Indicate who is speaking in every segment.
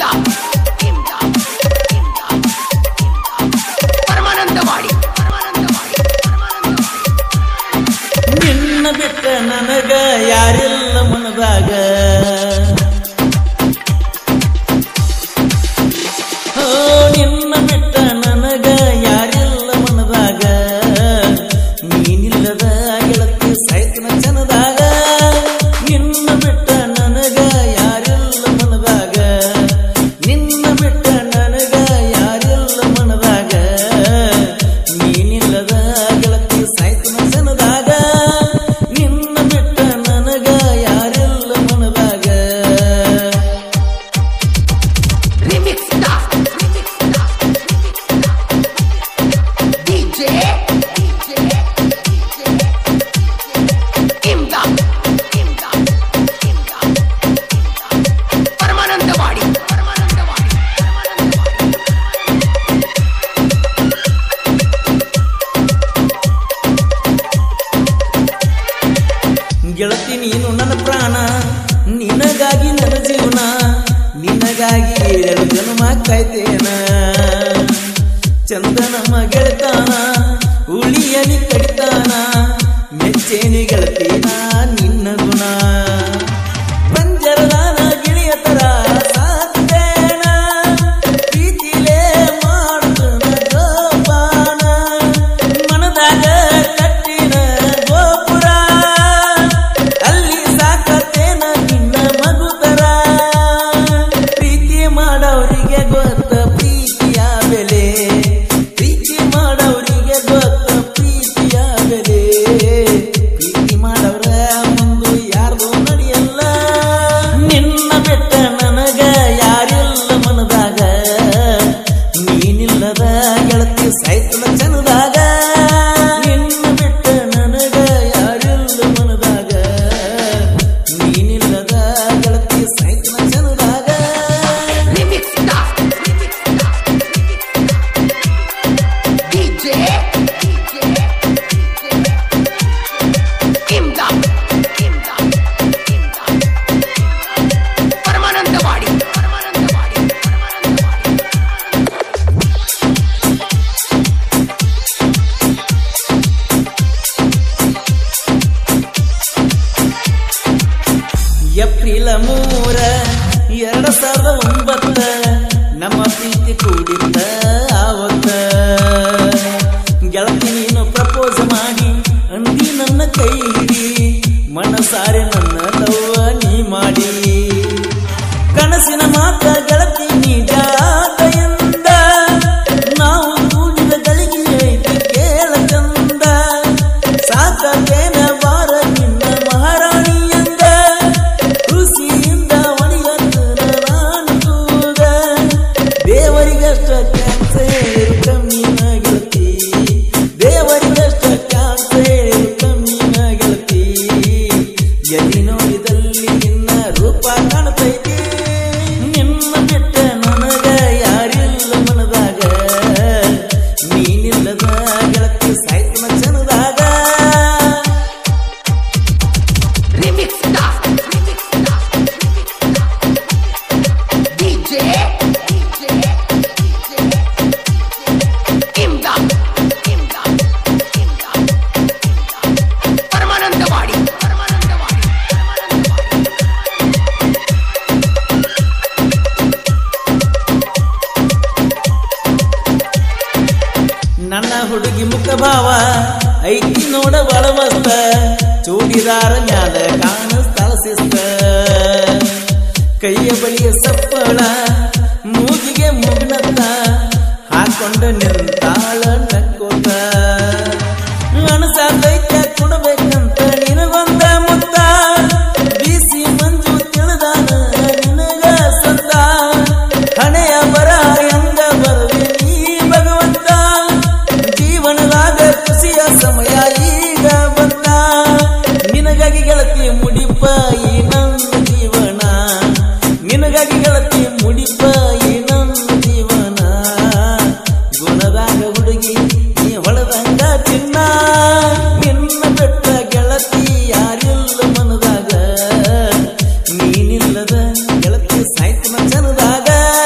Speaker 1: ಇಮ್ದಾದ್ ಇಮ್ದಾದ್ ಇಮ್ದಾದ್ ಪರಮಾನಂದವಾಡಿ ಪರಮಾನಂದವಾಡಿ ಪರಮಾನಂದವಾಡಿ
Speaker 2: ನಿನ್ನ ಬಿಟ್ಟ ನನಗ ಯಾರಿಲ್ಲ ಮನದಾಗ ಓ ನಿನ್ನ ಬಿಟ್ಟ ನನಗ ಯಾರಿಲ್ಲ ಮನದಾಗ ನೀನಿಲ್ಲದ ಗೆಳತಿ ಸಾಯ್ತನ ಜನದಾಗ ನಿನ್ನ ಬಿಟ್ಟ ನನಗ ಯಾರಿಲ್ಲ ಮನದಾಗ ನಿನ್ನ ಬಿಟ್ಟ ನನಗ ಯಾರಿಲ್ಲ ಮನದಾಗ ನೀನಿಲ್ಲದ ಗೆಳತಿ ಸಾಯ್ತನ ಜನದಾಗ ನಿನ್ನ ಬಿಟ್ಟ ನನಗ ಯಾರಿಲ್ಲ ಮನದಾಗ
Speaker 1: ರಿಮಿಕ್ಸ್ ಡಿಜೆ ಇಮ್ದಾದ್ ಇಮ್ದಾದ್ ಇಮ್ದಾದ್ ಪರಮಾನಂದವಾಡಿ ಪರಮಾನಂದವಾಡಿ ಪರಮಾನಂದವಾಡಿ
Speaker 2: ಗೆಳತಿ ನೀನು ನನ್ನ ಪ್ರಾಣ ನಿನಗಾಗಿ ನನ್ನ ಜೀವನ ನಿನಗಾಗಿ ಎರಡು ಜನ್ಮ ಕಾಯ್ತೇನ ಚಂದನಮ್ಮ ಗೆಳತಾನ ಉಳಿಯಲಿ ಕಡಿತಾನ ಮೆಚ್ಚೇನಿ ಗೆಳತೀನ ನಿನ್ನ ಗುಣ ಪಂಜರದಾನ ಗಿಳಿಯ ತರ ಸಾಕ್ತೇನ ಪ್ರೀತಿಲೇ ಮಾಡುತ್ತನ ಜೋಪಾನ ಮನದಾಗ ಕಟ್ಟಿನ ಗೋಪುರ ಅಲ್ಲಿ ಸಾಕತೇನ ನಿನ್ನ ಮಗುತರ ಪ್ರೀತಿ ಮಾಡವರಿಗೆ ಗೊತ್ತ ಪ್ರೀತಿಯ ಬೆಲೆ ಪ್ರೀತಿ ಮಾಡವರಿಗೆ ಗೊತ್ತ ಪ್ರೀತಿಯ ಬೆಲೆ ಪ್ರೀತಿ ಮಾಡವ್ರ ಮುಂದು ಯಾರ್ದು ನಡೆಯಲ್ಲ ನಿನ್ನ ಬೆಟ್ಟ ನನಗ ಯಾರಿಲ್ಲ ಮನದಾಗ ನೀನಿಲ್ಲದ ಗೆಳತಿ ಸಾಯ್ತಲ ಚನದಾಗ ನಿನ್ನ ಬಿಟ್ಟ ನನಗ ಯಾರಿಲ್ಲ ಮನದಾಗ ನೀನಿಲ್ಲದ ಗೆಳತಿ ಸಾಯ್ತಲ ಚನದಾಗ
Speaker 1: remix DJ Imdad Imdad Imdad Paramanandawadi Paramanandawadi Paramanandawadi
Speaker 2: April ಮೂರ ಎರಡ್ ಸಾವಿರದ ಒಂಬತ್ತ ನಮ್ಮ ಪ್ರೀತಿ ಕೂಡಿದ್ದ ಆವತ್ತ ಗೆಳತಿ ನೀನು ಪ್ರಪೋಸ್ ಮಾಡಿ ಅಂದಿ ನನ್ನ ಕೈ ಹಿಡಿ ಮನಸಾರೆ ನನ್ನ ಲವ್ವ ನೀ ಮಾಡಿ ಕನಸಿನ ಮಾತ ಗೆಳತಿ ನಿಜಾತೆಯಿಂದ ನಾವು ಕೂಡಿದ ಗಳಿಗೆ ಐತಿ ಕೇಳ ಚಂದ ಸಾಕತೇನ ಬಾರ ನಿನ್ನ ಮಹಾರಾಣಿಯಂದ ಖುಷಿಯಿಂದ ಒಣಿಯಂತ ನಾನು ತೂಗ ದೇವರಿಗಷ್ಟ ಕ್ಯಾನ್ಸರ್ ಕಮ್ಮಿನ ಗೆಳತಿ ದೇವರಿಗಷ್ಟ ಕ್ಯಾನ್ಸರ್ ಕಮ್ಮಿನ ಗೆಳತಿ ಎಲ್ಲಿ ನೋಡಿದಲ್ಲಿ ನಿನ್ನ ರೂಪ ಕಾಣತೈತಿ ನಿನ್ನ ಬಿಟ್ಟ ನನಗ ಯಾರಿಲ್ಲ ಮನದಾಗ ನೀನಿಲ್ಲದ ಗೆಳತಿ ಸಾಯ್ತನ ಜನದಾಗ
Speaker 1: ರಿಮಿಕ್ಸ್ ಡಿಜೆ ಇಮ್ದಾದ್ ಇಮ್ದಾದ್ ಇಮ್ದಾದ್ ಪರಮಾನಂದವಾಡಿ ಪರಮಾನಂದವಾಡಿ ಪರಮಾನಂದವಾಡಿ
Speaker 2: ನನ್ನ ಹುಡುಗಿ ಮುಖ ಭಾವ ಐತಿ ನೋಡ ಒಳಮಸ್ತ ಚೂಡಿದಾರ ಮ್ಯಾಲ ಕಾಣಿಸ್ತಾಳ ಶಿಸ್ತ ಕೈಯ ಬಳಿಯ ಸಪ್ಪಳ ಮೂಗಿಗೆ ಮುಗ್ನತ್ತ ಹಾಕೊಂಡ ನಿಂತಾಳ ನಕ್ಕೋತ ಅನಸಾದೈತ ಕೊಡಬೇಕಂತ ನಿನಗೊಂದ ಮುತ್ತ ಬಿಸಿ ಮಂಜು ತಿಳಿದಾನ ನಿನಗ ಸತ್ತ ಹಣೆಯ ಬರ ಎಂದ ಬರುವೆ ನೀ ಭಗವಂತ ಜೀವನದಾಗ ಖುಷಿಯ ಸಮಯ ಈಗ ಬಂತ ನಿನಗಾಗಿ ಗೆಳತಿ ಮುಡಿಪ ಈ ನನ್ನ ಜೀವನ ನಿನಗಾಗಿ ಗೆಳತಿ ಮುಡಿಪ ಈ ನನ್ನ ಜೀವನ ಗುಣದಾಗ ಹುಡುಗಿ ನೀ ಹೊಳದಂಗ ಚಿನ್ನ ನಿನ್ನ ಬೆಟ್ಟ ಗೆಳತಿ ಯಾರಿಲ್ಲ ಮನದಾಗ ನೀನಿಲ್ಲದ ಗೆಳತಿ ಸಾಯ್ತನ ಜನದಾಗ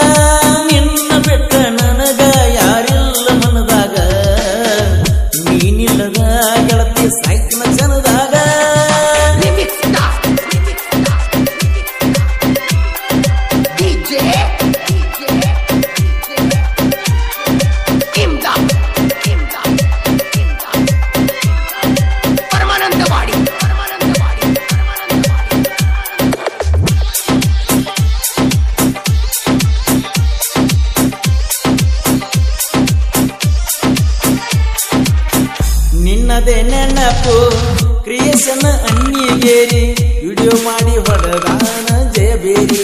Speaker 2: ಮ್ಯಾಪು ಕ್ರಿಯೇಷನ್ ಅನ್ನಿಗೇರಿ ವಿಡಿಯೋ ಮಾಡಿ ಹೊಡೆದಾನ ಜಯಬೇರಿ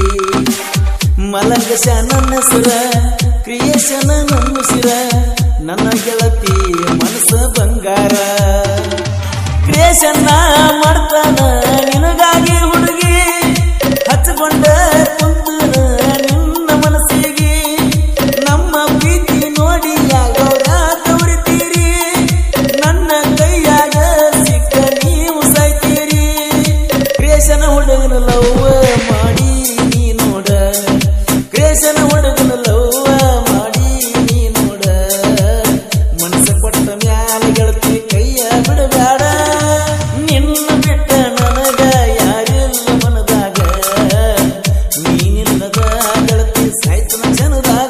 Speaker 2: ಮಲಗಶ ನನ್ನ ಸುರ ಕ್ರಿಯೇಷನ್ ನನ್ನ ಸಿರ ನನ್ನ ಗೆಳತಿ ಮನಸ್ಸ ಬಂಗಾರ ಕ್ರಿಯೇಷನ್ ಮಾಡ್ತಾನ ನಿನಗಾಗಿ ಹುಡುಗಿ ಹಚ್ಕೊಂಡ ಕುಂತನ ನಿನ್ನ ಮನಸ್ಸಿಗೆ ನಮ್ಮ ಪ್ರೀತಿ ನೋಡಿ ಯಾವಾಗ ತವರಿತೀರಿ ನನ್ನ ಕೈಯಾಗ ಸಿಕ್ಕ ನೀವು ಸಾಯ್ತೀರಿ ಕ್ರೇಷನ ಹುಡುಗನ ಲವ್ವ ಮಾಡಿ ನೀ ನೋಡ ಕ್ರೇಷನ ಹುಡುಗನ ಲವ್ವ ಮಾಡಿ ನೀ ನೋಡ ಮನಸ್ಸ ಕೊಟ್ಟ ಮ್ಯಾಲ ಗೆಳತಿ ಕೈಯ ಬಿಡಬೇಡ ನಿನ್ನ ಬಿಟ್ಟ ನನಗ ಯಾರಿಲ್ಲ ಮನದಾಗ ನೀನಿಲ್ಲದ ಗೆಳತಿ ಸಾಯ್ತನ ಜನದಾಗ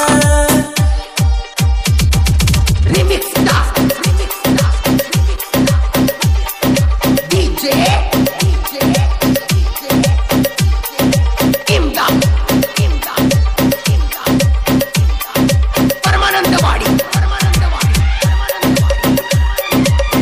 Speaker 1: Remix da, remix da, DJ, DJ, Imdad, Imdad, Imdad, Paramanandawadi Paramanandawadi Paramanandawadi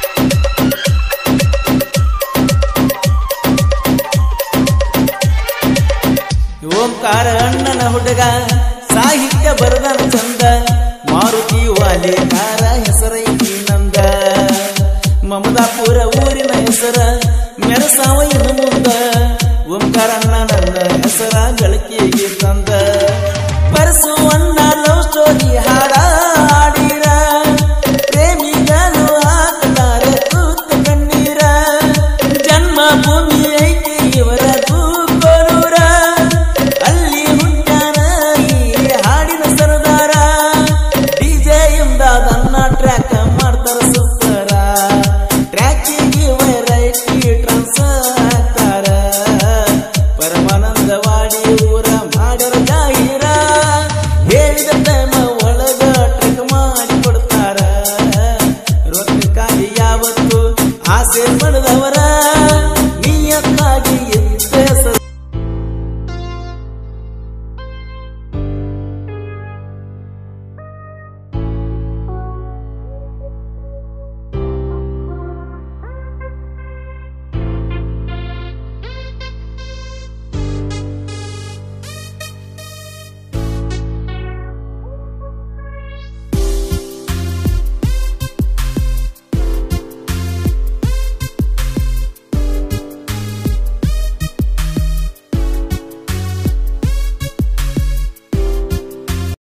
Speaker 2: ಓಂಕಾರ ಅಣ್ಣನ ಹುಡುಗ ಸಾಹಿತ್ಯ ಬರದನ ಚಂದ ಮಾರುತಿ ವಾಲೇಕಾರ ಹೆಸರೈತಿ ನಂದ ಮಮದಾಪುರ ಊರಿನ ಹೆಸರ ಮೆರಸಾವ ಇನ್ನು ಮುಂದ ಓಂಕಾರ ಅಣ್ಣ ನನ್ನ ಹೆಸರ ಬೆಳಕಿಗೆ ತಂದ ಪರಸು ಅಣ್ಣ ಲವ್ ಸ್ಟೋರಿ ಹಾಡ ಹಾಡಿರ ಪ್ರೇಮಿಗಳು ಹಾಕ್ತಾರ ಕೂತ ಕಣ್ಣೀರ ಜನ್ಮ ಭೂಮಿ ಐತಿ ಇವರ ತೂಕೋರೂರ ಅಲ್ಲಿ ಹುಟ್ಟಾನ ಈ ಹಾಡಿನ ಸರದಾರ ಡಿಜೆ ಎಂದಾದನ್ನ ಟ್ರ್ಯಾಕ್ ಮಾಡ್ತಾರ ಸೂಪರ ಟ್ರ್ಯಾಕಿಗೆ ವೆರೈಟಿ ಟ್ರಾನ್ಸ್ ಹಾಕ್ತಾರ ಪರಮಾನಂದವಾಡಿ ಊರ ಮಾಡ್ಯಾರ ಜಾಹೀರ ಹೇಳಿದ ಟೈಮ ಒಳಗ ಟ್ರೆಕ್ ಮಾಡಿ ಕೊಡ್ತಾರ ರೊಕ್ಕಕ್ಕಾಗಿ ಯಾವತ್ತು ಆಸೆ ಪಡೆದವರ